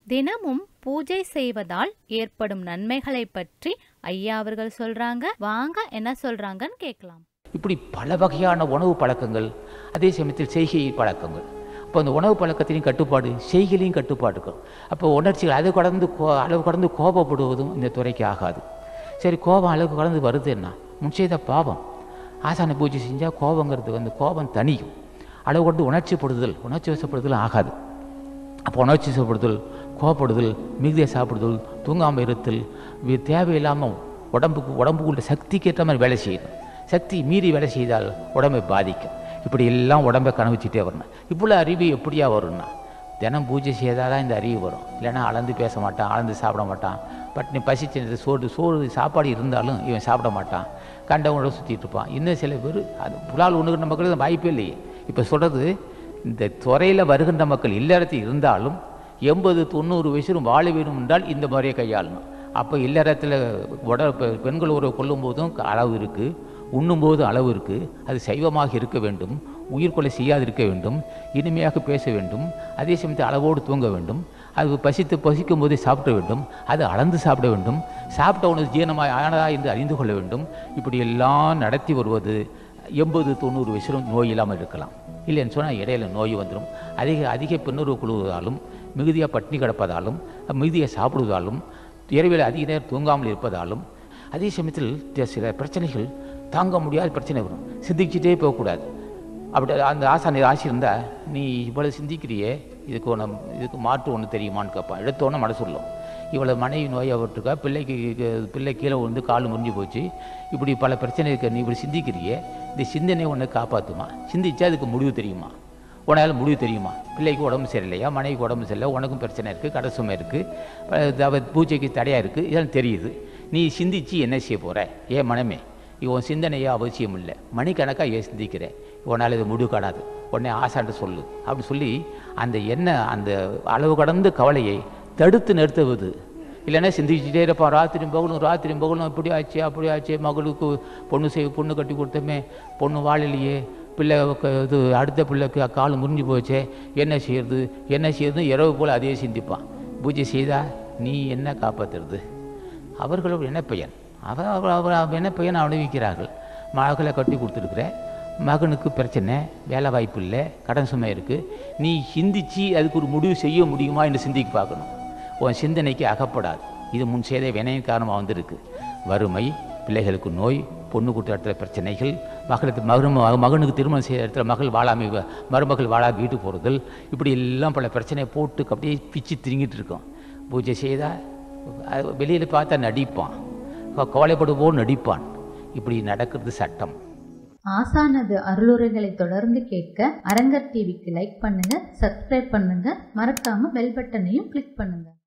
தினமும் பூஜை செய்வதால் ஏற்படும் நன்மைகளை பற்றி ஐயா அவர்கள் சொல்றாங்க வாங்க என்ன சொல்றாங்கன்னு கேட்கலாம் இப்படி பல வகையான உணவு பழக்கங்கள் அதே சமயத்தில் செய்கை பழக்கங்கள் அப்போ அந்த உணவு பழக்கத்திலையும் கட்டுப்பாடு செய்கையிலையும் கட்டுப்பாடு இருக்கும் அப்போ உணர்ச்சிகள் அது கடந்து கோ அளவு கடந்து கோபப்படுவதும் இந்த துறைக்கு ஆகாது சரி கோபம் அளவு கடந்து வருதுன்னா முன் செய்த பாவம் ஆசான பூஜை செஞ்சால் கோபங்கிறது வந்து கோபம் தனியும் அளவு கொண்டு உணர்ச்சிப்படுதல் உணர்ச்சி வசப்படுதல் ஆகாது அப்போ உணர்ச்சி வசப்படுதல் கோபப்படுதல் மிகுதியை சாப்பிடுதல் தூங்காமல் இருத்தல் வி- தேவையில்லாமல் உடம்புக்கு உடம்புக்குள்ள சக்திக்கு ஏற்ற மாதிரி வேலை செய்யணும் சக்தி மீறி வேலை செய்தால் உடம்பை பாதிக்கும் இப்படி எல்லாம் உடம்பை கனவிச்சிட்டே வரணும் இவ்வளோ அறிவு எப்படியா வரும்னா தினம் பூஜை செய்தால் தான் இந்த அறிவு வரும் இல்லைன்னா அளந்து பேச மாட்டான் அளந்து சாப்பிட மாட்டான் பட்னி பசிச்சு சோறு சோறு சாப்பாடு இருந்தாலும் இவன் சாப்பிட மாட்டான் கண்டவனோட சுற்றிட்டு இருப்பான் இன்னும் சில பேர் அது புலால் உண்ணுகின்ற மக்களுக்கு வாய்ப்பே இல்லையே இப்போ சொல்கிறது இந்த துறையில் வருகின்ற மக்கள் இல்லறத்தில் இருந்தாலும் எண்பது தொண்ணூறு வயசும் வாழ வேணும் என்றால் இந்த முறையை கையாளணும் அப்போ இல்லறத்தில் உட பெ- பெண்கள் உறவு கொள்ளும்போதும் அளவு இருக்குது உண்ணும்போது அளவு இருக்குது அது சைவமாக இருக்க வேண்டும் உயிர்கொலை செய்யாதிருக்க வேண்டும் இனிமையாக பேச வேண்டும் அதே சமயத்தில் அளவோடு தூங்க வேண்டும் அது பசித்து பசிக்கும் போதே சாப்பிட வேண்டும் அது அளந்து சாப்பிட வேண்டும் சாப்பிட்ட உணவு ஜீரணமாய் ஆனதா என்று அறிந்து கொள்ள வேண்டும் இப்படி எல்லாம் நடத்தி வருவது எண்பது தொண்ணூறு வயசிலும் நோய் இல்லாமல் இருக்கலாம் இல்லைன்னு சொன்னால் இடையில நோய் வந்துடும் அதிக அதிக பெண்ணுறவு கொள்வதாலும் மிகுதியாக பட்டினி கிடப்பதாலும் மிகுதியாக சாப்பிடுவதாலும் இரவில் அதிக நேரம் தூங்காமல் இருப்பதாலும் அதே சமயத்தில் தி- சில பிரச்சனைகள் தாங்க முடியாத பிரச்சனை வரும் சிந்திச்சுட்டே போகக்கூடாது அப்படி அந்த ஆசானி ஆசி இருந்தால் நீ இவ்வளவு சிந்திக்கிறியே இதுக்கு ஒன்று இதுக்கு மாற்று ஒன்று தெரியுமான்னு கேட்பான் எடுத்தோன்னே மனசு சொல்லும் இவ்வளோ மனைவி நோயப்பட்டிருக்கா பிள்ளைக்கு கீ- பிள்ளை கீழே விழுந்து கால் முறிஞ்சு போச்சு இப்படி பல பிரச்சனை இருக்க நீ இப்படி சிந்திக்கிறியே இந்த சிந்தனை உன்னை காப்பாற்றுமா சிந்திச்சா அதுக்கு முடிவு தெரியுமா உன்னால் முடிவு தெரியுமா பிள்ளைக்கு உடம்பு சரியில்லையா மனைவிக்கு உடம்பு சரியில்லை உனக்கும் பிரச்சனை இருக்குது கடை சுமை இருக்குது பூஜைக்கு தடையாக இருக்குது இதெல்லாம் தெரியுது நீ சிந்திச்சு என்ன செய்ய போகிற ஏன் மனமே இவன் சிந்தனையே அவசியம் இல்லை மணிக்கணக்காக ஏன் சிந்திக்கிற உன்னால் இது முடிவு காணாது உடனே ஆசான்ட்டு சொல்லு அப்படி சொல்லி அந்த என்ன அந்த அளவு கடந்த கவலையை தடுத்து நிறுத்துவது இல்லைன்னா சிந்திச்சுட்டே இருப்பான் ராத்திரி பகலும் ராத்திரி பகலும் இப்படி ஆச்சு அப்படி ஆச்சு மகளுக்கு பொண்ணு செய் பொண்ணு கட்டி கொடுத்தமே பொண்ணு வாழலையே பிள்ளை க- இது அடுத்த பிள்ளைக்கு கால் முறிஞ்சு போச்சே என்ன செய்யறது என்ன செய்யறது இரவு போல் அதே சிந்திப்பான் பூஜை செய்தா நீ என்ன காப்பாத்துறது அவர்களோட என்ன பையன் அவ அவ அவர் அவ என்ன பையன் அனுபவிக்கிறார்கள் மகளை கட்டி கொடுத்துருக்குற மகனுக்கு பிரச்சனை வேலை வாய்ப்பு இல்லை கடன் சுமை இருக்குது நீ சிந்திச்சு அதுக்கு ஒரு முடிவு செய்ய முடியுமா என்று சிந்திக்க பார்க்கணும் உன் சிந்தனைக்கு அகப்படாது இது முன் செய்த வினையின் காரணமாக வந்திருக்கு வறுமை பிள்ளைகளுக்கு நோய் பொண்ணு கூட்ட இடத்துல பிரச்சனைகள் மகளுக்கு மகன் மகனுக்கு திருமணம் செய்கிற இடத்துல மகள் வாழாமை வ- மருமகள் வாழாம வீட்டுக்கு போகிறதல் இப்படி எல்லாம் பல பிரச்சனையை போட்டு அப்படியே பிச்சு திரிங்கிட்டு இருக்கோம் பூஜை செய்தால் வெளியில் பார்த்தா நடிப்பான் க- கவலைப்படுவோம் நடிப்பான் இப்படி நடக்கிறது சட்டம் ஆசானது அருளுரைகளை தொடர்ந்து கேட்க அரங்கர் டிவிக்கு லைக் பண்ணுங்க சப்ஸ்கிரைப் பண்ணுங்க மறக்காம பெல் பட்டனையும் கிளிக் பண்ணுங்க